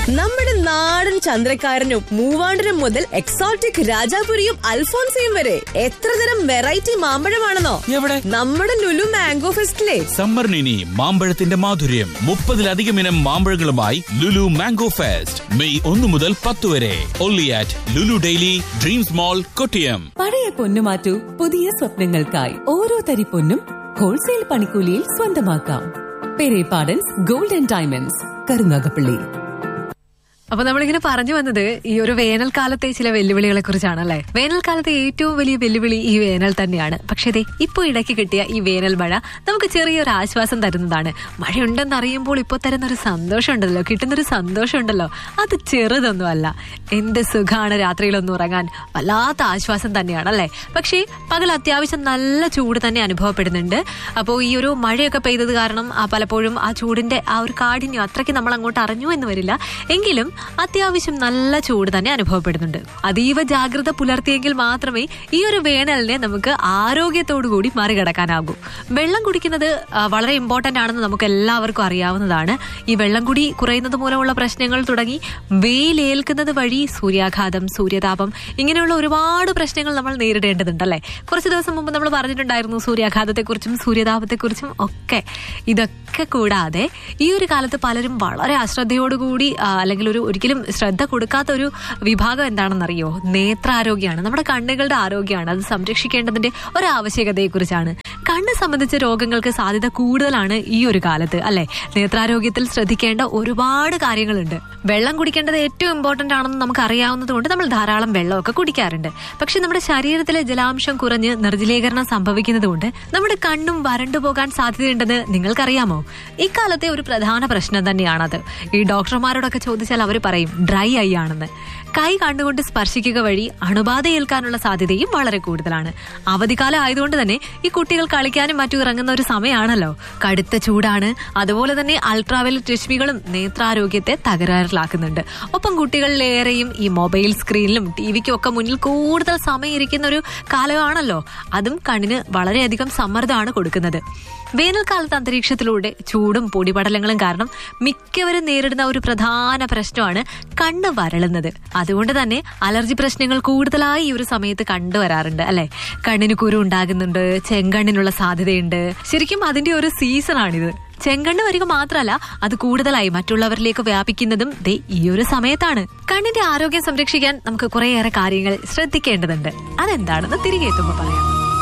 നമ്മുടെ നാടൻ ചന്ദ്രക്കാരനും മൂവാണ്ടനും മുതൽ എക്സോട്ടിക് രാജാപുരിയും അൽഫോൻസിയും വരെ എത്ര തരം വെറൈറ്റി മാമ്പഴമാണെന്നോ എവിടെ നമ്മുടെ ലുലു മാംഗോ ഫെസ്റ്റിലെ സമ്മറിന് ഇനി മാമ്പഴത്തിന്റെ മാധുര്യം മുപ്പതിലധികം ഇനം മാമ്പഴങ്ങളുമായി ലുലു മാംഗോ ഫെസ്റ്റ് മെയ് ഒന്ന് മുതൽ പത്ത് വരെ ഒല്ലി at Lulu Daily Dreams mall Kottiyam പഴയ പൊന്നു മാറ്റൂ പുതിയ സ്വപ്നങ്ങൾക്കായി ഓരോ തരി പൊന്നും ഹോൾസെയിൽ പണിക്കൂലിയിൽ സ്വന്തമാക്കാം പെരേപാടൻസ് ഗോൾഡൻ ഡയമണ്ട്സ് കരുനാഗപ്പള്ളി അപ്പൊ നമ്മളിങ്ങനെ പറഞ്ഞു വന്നത് ഈ ഒരു വേനൽക്കാലത്തെ ചില വെല്ലുവിളികളെ കുറിച്ചാണല്ലേ വേനൽക്കാലത്തെ ഏറ്റവും വലിയ വെല്ലുവിളി ഈ വേനൽ തന്നെയാണ് പക്ഷേ ദേ ഇപ്പോൾ ഇടയ്ക്ക് കിട്ടിയ ഈ വേനൽ മഴ നമുക്ക് ചെറിയൊരു ആശ്വാസം തരുന്നതാണ് മഴയുണ്ടെന്ന് അറിയുമ്പോൾ ഇപ്പോൾ തരുന്ന ഒരു സന്തോഷം ഉണ്ടല്ലോ കിട്ടുന്നൊരു സന്തോഷം ഉണ്ടല്ലോ അത് ചെറുതൊന്നുമല്ല എന്ത് സുഖമാണ് രാത്രിയിലൊന്നും ഉറങ്ങാൻ വല്ലാത്ത ആശ്വാസം തന്നെയാണല്ലേ പക്ഷേ പകൽ അത്യാവശ്യം നല്ല ചൂട് തന്നെ അനുഭവപ്പെടുന്നുണ്ട് അപ്പോൾ ഈ ഒരു മഴയൊക്കെ പെയ്തത് കാരണം ആ പലപ്പോഴും ആ ചൂടിന്റെ ആ ഒരു കാഠിന്യം അത്രയ്ക്ക് നമ്മൾ അങ്ങോട്ട് അറിഞ്ഞു എന്ന് വരില്ല എങ്കിലും അത്യാവശ്യം നല്ല ചൂട് തന്നെ അനുഭവപ്പെടുന്നുണ്ട് അതീവ ജാഗ്രത പുലർത്തിയെങ്കിൽ മാത്രമേ ഈ ഒരു വേനലിനെ നമുക്ക് ആരോഗ്യത്തോടു കൂടി മറികടക്കാനാകൂ വെള്ളം കുടിക്കുന്നത് ആ, വളരെ ഇമ്പോർട്ടന്റ് ആണെന്ന് നമുക്ക് എല്ലാവർക്കും അറിയാവുന്നതാണ് ഈ വെള്ളം കുടി കുറയുന്നത് മൂലമുള്ള പ്രശ്നങ്ങൾ തുടങ്ങി വെയിലേൽക്കുന്നത് വഴി സൂര്യാഘാതം സൂര്യതാപം ഇങ്ങനെയുള്ള ഒരുപാട് പ്രശ്നങ്ങൾ നമ്മൾ നേരിടേണ്ടതുണ്ടല്ലേ കുറച്ച് ദിവസം മുമ്പ് നമ്മൾ പറഞ്ഞിട്ടുണ്ടായിരുന്നു സൂര്യാഘാതത്തെക്കുറിച്ചും സൂര്യതാപത്തെക്കുറിച്ചും ഒക്കെ ഇതൊക്കെ കൂടാതെ ഈ ഒരു കാലത്ത് പലരും വളരെ അശ്രദ്ധയോടുകൂടി ആ, അല്ലെങ്കിൽ ഒരു ഒരിക്കലും ശ്രദ്ധ കൊടുക്കാത്ത ഒരു വിഭാഗം എന്താണെന്നറിയോ നേത്രാരോഗ്യമാണ് നമ്മുടെ കണ്ണുകളുടെ ആരോഗ്യമാണ് അത് സംരക്ഷിക്കേണ്ടതിന്റെ ഒരു ആവശ്യകതയെക്കുറിച്ചാണ് കണ്ണ് സംബന്ധിച്ച രോഗങ്ങൾക്ക് സാധ്യത കൂടുതലാണ് ഈ ഒരു കാലത്ത് അല്ലെ നേത്രാരോഗ്യത്തിൽ ശ്രദ്ധിക്കേണ്ട ഒരുപാട് കാര്യങ്ങളുണ്ട് വെള്ളം കുടിക്കേണ്ടത് ഏറ്റവും ഇമ്പോർട്ടന്റ് ആണെന്ന് നമുക്ക് അറിയാവുന്നത് കൊണ്ട് നമ്മൾ ധാരാളം വെള്ളമൊക്കെ കുടിക്കാറുണ്ട് പക്ഷെ നമ്മുടെ ശരീരത്തിലെ ജലാംശം കുറഞ്ഞ് നിർജ്ജലീകരണം സംഭവിക്കുന്നത് കൊണ്ട് നമ്മുടെ കണ്ണും വരണ്ടു പോകാൻ സാധ്യതയുണ്ടെന്ന് നിങ്ങൾക്കറിയാമോ ഇക്കാലത്തെ ഒരു പ്രധാന പ്രശ്നം തന്നെയാണത് ഈ ഡോക്ടർമാരോടൊക്കെ ചോദിച്ചാൽ അവർ പറയും ഡ്രൈ ഐ ആണെന്ന് കൈ കണ്ടുകൊണ്ട് സ്പർശിക്കുക വഴി അണുബാധ ഏൽക്കാനുള്ള സാധ്യതയും വളരെ കൂടുതലാണ് അവധിക്കാലം ആയതുകൊണ്ട് തന്നെ ഈ കുട്ടികൾ കളിക്കാനും മറ്റും ഇറങ്ങുന്ന ഒരു സമയമാണല്ലോ കടുത്ത ചൂടാണ് അതുപോലെ തന്നെ അൾട്രാവയലറ്റ് രശ്മികളും നേത്രാരോഗ്യത്തെ തകരാറിലാക്കുന്നുണ്ട് ഒപ്പം കുട്ടികളിലേറെയും ഈ മൊബൈൽ സ്ക്രീനിലും ടി വിക്കും ഒക്കെ മുന്നിൽ കൂടുതൽ സമയം ഇരിക്കുന്ന ഒരു കാലമാണല്ലോ അതും കണ്ണിന് വളരെയധികം സമ്മർദ്ദമാണ് കൊടുക്കുന്നത് വേനൽക്കാലത്ത് അന്തരീക്ഷത്തിലൂടെ ചൂടും പൊടിപടലങ്ങളും കാരണം മിക്കവരും നേരിടുന്ന ഒരു പ്രധാന പ്രശ്നമാണ് കണ്ണ് വരളുന്നത് അതുകൊണ്ട് തന്നെ അലർജി പ്രശ്നങ്ങൾ കൂടുതലായി ഈ ഒരു സമയത്ത് കണ്ടുവരാറുണ്ട് അല്ലെ കണ്ണിന് കുരു ഉണ്ടാകുന്നുണ്ട് ചെങ്കണ്ണിനുള്ള സാധ്യതയുണ്ട് ശരിക്കും അതിന്റെ ഒരു സീസണാണിത് ചെങ്കണ്ണ് വരിക മാത്രമല്ല അത് കൂടുതലായി മറ്റുള്ളവരിലേക്ക് വ്യാപിക്കുന്നതും ദേ ഈ ഒരു സമയത്താണ് കണ്ണിന്റെ ആരോഗ്യം സംരക്ഷിക്കാൻ നമുക്ക് കുറേയേറെ കാര്യങ്ങൾ ശ്രദ്ധിക്കേണ്ടതുണ്ട് അതെന്താണെന്ന് തിരികെ എത്തുമ്പോൾ പറയാം